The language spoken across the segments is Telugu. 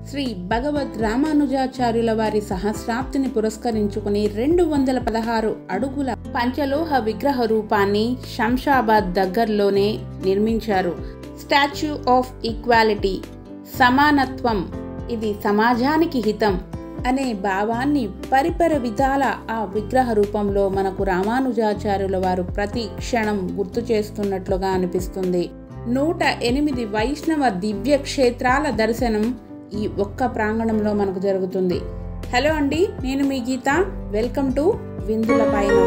శ్రీ భగవద్ రామానుజాచార్యుల వారి సహస్రాబ్దిని పురస్కరించుకుని రెండు వందల పదహారు అడుగుల పంచలోహ విగ్రహ రూపాన్ని శంషాబాద్ దగ్గరలోనే నిర్మించారు స్టాచ్యూ ఆఫ్ ఈక్వాలిటీ సమానత్వం ఇది సమాజానికి హితం అనే భావాన్ని పరిపర విధాల ఆ విగ్రహ రూపంలో మనకు రామానుజాచార్యుల వారు ప్రతి క్షణం గుర్తు చేస్తున్నట్లుగా అనిపిస్తుంది నూట ఎనిమిది వైష్ణవ దివ్య క్షేత్రాల దర్శనం ఈ ఒక్క ప్రాంగణంలో మనకు జరుగుతుంది హలో అండి నేను మీ గీత వెల్కమ్ టు విందుల పైన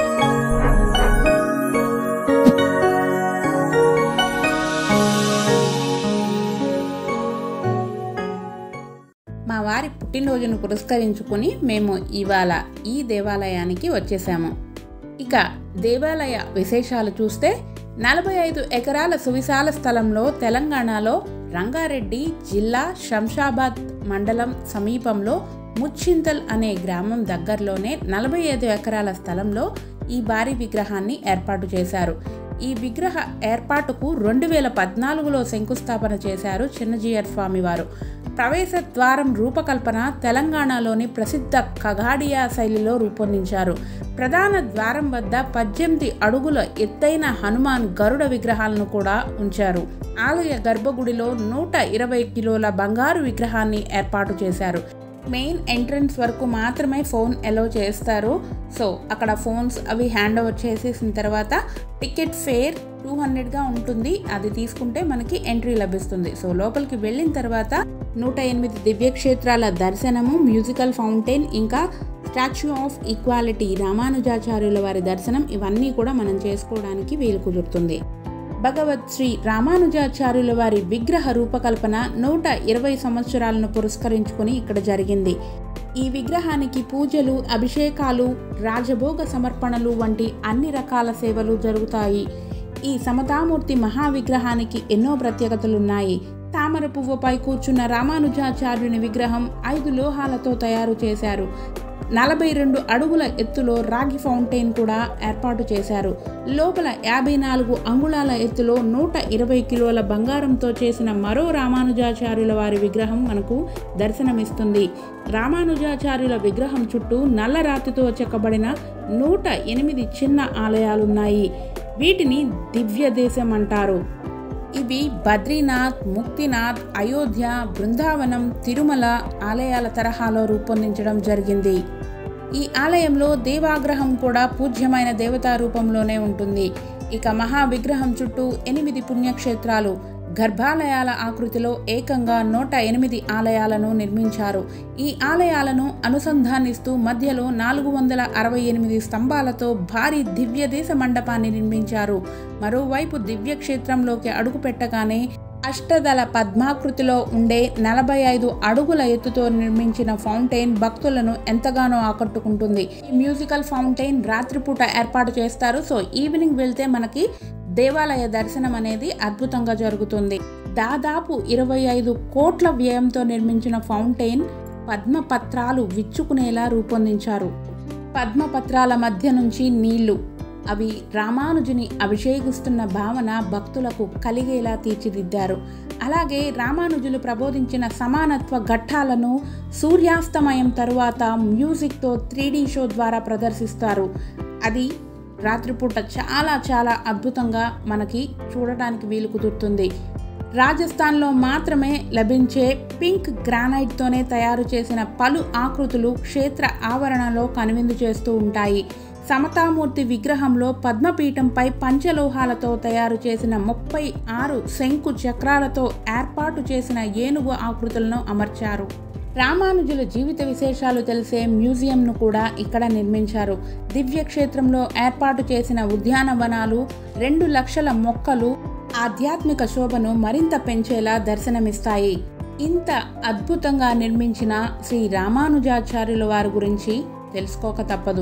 మా వారి పుట్టినరోజును పురస్కరించుకుని మేము ఇవాళ ఈ దేవాలయానికి వచ్చేసాము ఇక దేవాలయ విశేషాలు చూస్తే నలభై ఐదు ఎకరాల సువిశాల స్థలంలో తెలంగాణలో రంగారెడ్డి జిల్లా శంషాబాద్ మండలం సమీపంలో ముచ్చింతల్ అనే గ్రామం దగ్గరలోనే నలభై ఐదు ఎకరాల స్థలంలో ఈ భారీ విగ్రహాన్ని ఏర్పాటు చేశారు ఈ విగ్రహ ఏర్పాటుకు రెండు వేల పద్నాలుగులో శంకుస్థాపన చేశారు చిన్నజీయర్ స్వామి వారు ప్రవేశ ద్వారం రూపకల్పన తెలంగాణలోని ప్రసిద్ధ కగాడియా శైలిలో రూపొందించారు ప్రధాన ద్వారం వద్ద పద్దెనిమిది అడుగుల ఎత్తైన హనుమాన్ గరుడ విగ్రహాలను కూడా ఉంచారు ఆలయ గర్భగుడిలో నూట ఇరవై కిలోల బంగారు విగ్రహాన్ని ఏర్పాటు చేశారు మెయిన్ ఎంట్రన్స్ వరకు మాత్రమే ఫోన్ ఎలో చేస్తారు సో అక్కడ ఫోన్స్ అవి హ్యాండ్ ఓవర్ చేసేసిన తర్వాత టికెట్ ఫేర్ టూ హండ్రెడ్గా ఉంటుంది అది తీసుకుంటే మనకి ఎంట్రీ లభిస్తుంది సో లోపలికి వెళ్ళిన తర్వాత నూట ఎనిమిది దివ్యక్షేత్రాల దర్శనము మ్యూజికల్ ఫౌంటైన్ ఇంకా స్టాచ్యూ ఆఫ్ ఈక్వాలిటీ రామానుజాచార్యుల వారి దర్శనం ఇవన్నీ కూడా మనం చేసుకోవడానికి వీలు కుదురుతుంది భగవత్ శ్రీ రామానుజాచార్యుల వారి విగ్రహ రూపకల్పన నూట ఇరవై సంవత్సరాలను పురస్కరించుకుని ఇక్కడ జరిగింది ఈ విగ్రహానికి పూజలు అభిషేకాలు రాజభోగ సమర్పణలు వంటి అన్ని రకాల సేవలు జరుగుతాయి ఈ సమతామూర్తి మహావిగ్రహానికి ఎన్నో ప్రత్యేకతలున్నాయి తామర పువ్వుపై కూర్చున్న రామానుజాచార్యుని విగ్రహం ఐదు లోహాలతో తయారు చేశారు నలభై రెండు అడుగుల ఎత్తులో రాగి ఫౌంటైన్ కూడా ఏర్పాటు చేశారు లోపల యాభై నాలుగు అంగుళాల ఎత్తులో నూట ఇరవై కిలోల బంగారంతో చేసిన మరో రామానుజాచార్యుల వారి విగ్రహం మనకు దర్శనమిస్తుంది రామానుజాచార్యుల విగ్రహం చుట్టూ నల్ల రాతితో చెక్కబడిన నూట ఎనిమిది చిన్న ఆలయాలున్నాయి వీటిని దివ్య దేశం అంటారు ఇవి బద్రీనాథ్ ముక్తినాథ్ అయోధ్య బృందావనం తిరుమల ఆలయాల తరహాలో రూపొందించడం జరిగింది ఈ ఆలయంలో దేవాగ్రహం కూడా పూజ్యమైన దేవతా రూపంలోనే ఉంటుంది ఇక మహా విగ్రహం చుట్టూ ఎనిమిది పుణ్యక్షేత్రాలు గర్భాలయాల ఆకృతిలో ఏకంగా నూట ఎనిమిది ఆలయాలను నిర్మించారు ఈ ఆలయాలను అనుసంధానిస్తూ మధ్యలో నాలుగు వందల అరవై ఎనిమిది స్తంభాలతో భారీ దివ్యదేశ మండపాన్ని నిర్మించారు మరోవైపు దివ్యక్షేత్రంలోకి అడుగు పెట్టగానే అష్టదళ పద్మాకృతిలో ఉండే నలభై ఐదు అడుగుల ఎత్తుతో నిర్మించిన ఫౌంటైన్ భక్తులను ఎంతగానో ఆకట్టుకుంటుంది ఈ మ్యూజికల్ ఫౌంటైన్ రాత్రిపూట ఏర్పాటు చేస్తారు సో ఈవినింగ్ వెళ్తే మనకి దేవాలయ దర్శనం అనేది అద్భుతంగా జరుగుతుంది దాదాపు ఇరవై ఐదు కోట్ల వ్యయంతో నిర్మించిన ఫౌంటైన్ పద్మపత్రాలు విచ్చుకునేలా రూపొందించారు పద్మపత్రాల మధ్య నుంచి నీళ్లు అవి రామానుజుని అభిషేకిస్తున్న భావన భక్తులకు కలిగేలా తీర్చిదిద్దారు అలాగే రామానుజులు ప్రబోధించిన సమానత్వ ఘట్టాలను సూర్యాస్తమయం తరువాత మ్యూజిక్తో త్రీ షో ద్వారా ప్రదర్శిస్తారు అది రాత్రిపూట చాలా చాలా అద్భుతంగా మనకి చూడటానికి వీలు కుదురుతుంది రాజస్థాన్లో మాత్రమే లభించే పింక్ గ్రానైట్తోనే తయారు చేసిన పలు ఆకృతులు క్షేత్ర ఆవరణలో కనువిందు చేస్తూ ఉంటాయి సమతామూర్తి విగ్రహంలో పద్మపీఠంపై పంచలోహాలతో తయారు చేసిన ముప్పై ఆరు శంకు చక్రాలతో ఏర్పాటు చేసిన ఏనుగు ఆకృతులను అమర్చారు రామానుజుల జీవిత విశేషాలు తెలిసే మ్యూజియంను కూడా ఇక్కడ నిర్మించారు దివ్యక్షేత్రంలో ఏర్పాటు చేసిన ఉద్యానవనాలు రెండు లక్షల మొక్కలు ఆధ్యాత్మిక శోభను మరింత పెంచేలా దర్శనమిస్తాయి ఇంత అద్భుతంగా నిర్మించిన శ్రీ రామానుజాచార్యుల వారి గురించి తెలుసుకోక తప్పదు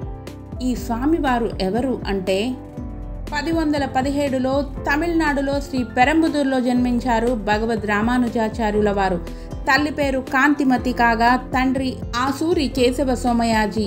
ఈ స్వామివారు ఎవరు అంటే పది వందల పదిహేడులో తమిళనాడులో శ్రీ పెరంబుదూరులో జన్మించారు భగవద్ రామానుజాచార్యుల వారు తల్లి పేరు కాంతిమతి కాగా తండ్రి ఆసూరి కేశవ సోమయాజీ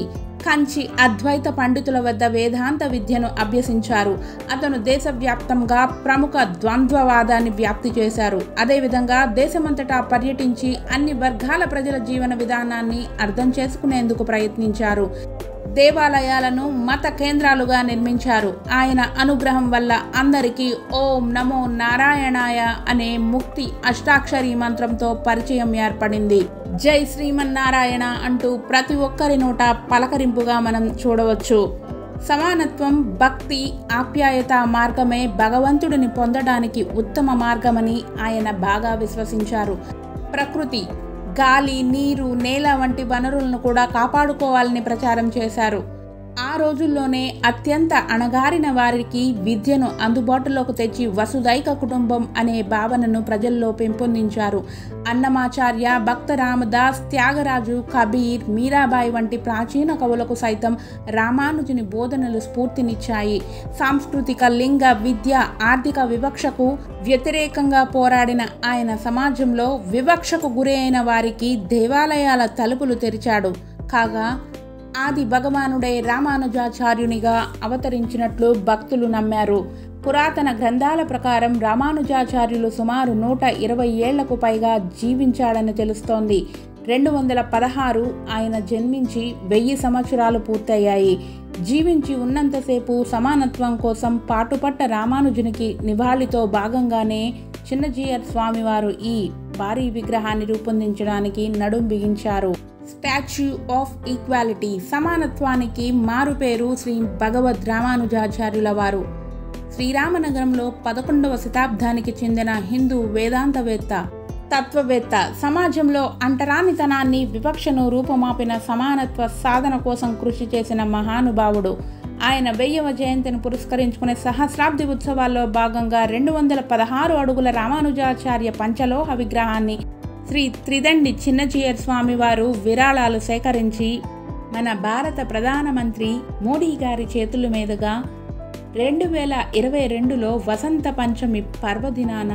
కంచి అద్వైత పండితుల వద్ద వేదాంత విద్యను అభ్యసించారు అతను దేశవ్యాప్తంగా ప్రముఖ ద్వంద్వవాదాన్ని వ్యాప్తి చేశారు అదేవిధంగా దేశమంతటా పర్యటించి అన్ని వర్గాల ప్రజల జీవన విధానాన్ని అర్థం చేసుకునేందుకు ప్రయత్నించారు దేవాలయాలను మత కేంద్రాలుగా నిర్మించారు ఆయన అనుగ్రహం వల్ల అందరికీ ఓం నమో నారాయణాయ అనే ముక్తి అష్టాక్షరి మంత్రంతో పరిచయం ఏర్పడింది జై శ్రీమన్నారాయణ అంటూ ప్రతి ఒక్కరి నోట పలకరింపుగా మనం చూడవచ్చు సమానత్వం భక్తి ఆప్యాయత మార్గమే భగవంతుడిని పొందడానికి ఉత్తమ మార్గమని ఆయన బాగా విశ్వసించారు ప్రకృతి గాలి నీరు నేల వంటి వనరులను కూడా కాపాడుకోవాలని ప్రచారం చేశారు ఆ రోజుల్లోనే అత్యంత అణగారిన వారికి విద్యను అందుబాటులోకి తెచ్చి వసుదైక కుటుంబం అనే భావనను ప్రజల్లో పెంపొందించారు అన్నమాచార్య భక్త రామదాస్ త్యాగరాజు కబీర్ మీరాబాయి వంటి ప్రాచీన కవులకు సైతం రామానుజుని బోధనలు స్ఫూర్తినిచ్చాయి సాంస్కృతిక లింగ విద్య ఆర్థిక వివక్షకు వ్యతిరేకంగా పోరాడిన ఆయన సమాజంలో వివక్షకు గురి అయిన వారికి దేవాలయాల తలుపులు తెరిచాడు కాగా ఆది భగవానుడే రామానుజాచార్యునిగా అవతరించినట్లు భక్తులు నమ్మారు పురాతన గ్రంథాల ప్రకారం రామానుజాచార్యులు సుమారు నూట ఇరవై ఏళ్లకు పైగా జీవించాడని తెలుస్తోంది రెండు వందల పదహారు ఆయన జన్మించి వెయ్యి సంవత్సరాలు పూర్తయ్యాయి జీవించి ఉన్నంతసేపు సమానత్వం కోసం పాటుపట్ట రామానుజునికి నివాళితో భాగంగానే చిన్నజీయర్ స్వామివారు ఈ భారీ విగ్రహాన్ని రూపొందించడానికి నడుం బిగించారు స్టాచ్యూ ఆఫ్ ఈక్వాలిటీ సమానత్వానికి మారుపేరు శ్రీ భగవద్ రామానుజాచార్యుల వారు శ్రీరామనగరంలో పదకొండవ శతాబ్దానికి చెందిన హిందూ వేదాంతవేత్త తత్వవేత్త సమాజంలో అంటరానితనాన్ని వివక్షను రూపుమాపిన సమానత్వ సాధన కోసం కృషి చేసిన మహానుభావుడు ఆయన వెయ్యవ జయంతిని పురస్కరించుకునే సహస్రాబ్ది ఉత్సవాల్లో భాగంగా రెండు వందల పదహారు అడుగుల రామానుజాచార్య పంచలోహ విగ్రహాన్ని శ్రీ త్రిదండి చిన్నజీయర్ స్వామి వారు విరాళాలు సేకరించి మన భారత ప్రధానమంత్రి మోడీ గారి చేతుల మీదుగా రెండు వేల ఇరవై రెండులో వసంత పంచమి పర్వదినాన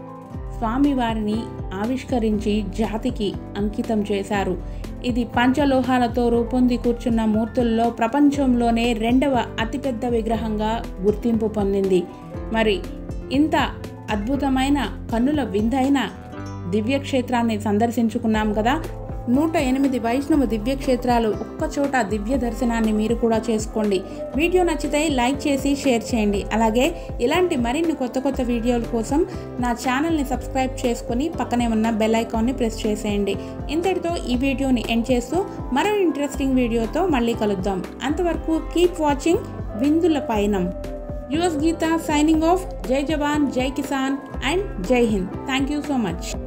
స్వామివారిని ఆవిష్కరించి జాతికి అంకితం చేశారు ఇది పంచలోహాలతో రూపొంది కూర్చున్న మూర్తుల్లో ప్రపంచంలోనే రెండవ అతిపెద్ద విగ్రహంగా గుర్తింపు పొందింది మరి ఇంత అద్భుతమైన కన్నుల విందైన దివ్యక్షేత్రాన్ని సందర్శించుకున్నాం కదా నూట ఎనిమిది వైష్ణవ దివ్యక్షేత్రాలు ఒక్కచోట దివ్య దర్శనాన్ని మీరు కూడా చేసుకోండి వీడియో నచ్చితే లైక్ చేసి షేర్ చేయండి అలాగే ఇలాంటి మరిన్ని కొత్త కొత్త వీడియోల కోసం నా ఛానల్ని సబ్స్క్రైబ్ చేసుకొని పక్కనే ఉన్న బెల్ ఐకాన్ని ప్రెస్ చేసేయండి ఇంతటితో ఈ వీడియోని ఎండ్ చేస్తూ మరో ఇంట్రెస్టింగ్ వీడియోతో మళ్ళీ కలుద్దాం అంతవరకు కీప్ వాచింగ్ విందుల పయనం యుఎస్ గీత సైనింగ్ ఆఫ్ జై జవాన్ జై Kisan and Jai Hind thank you so much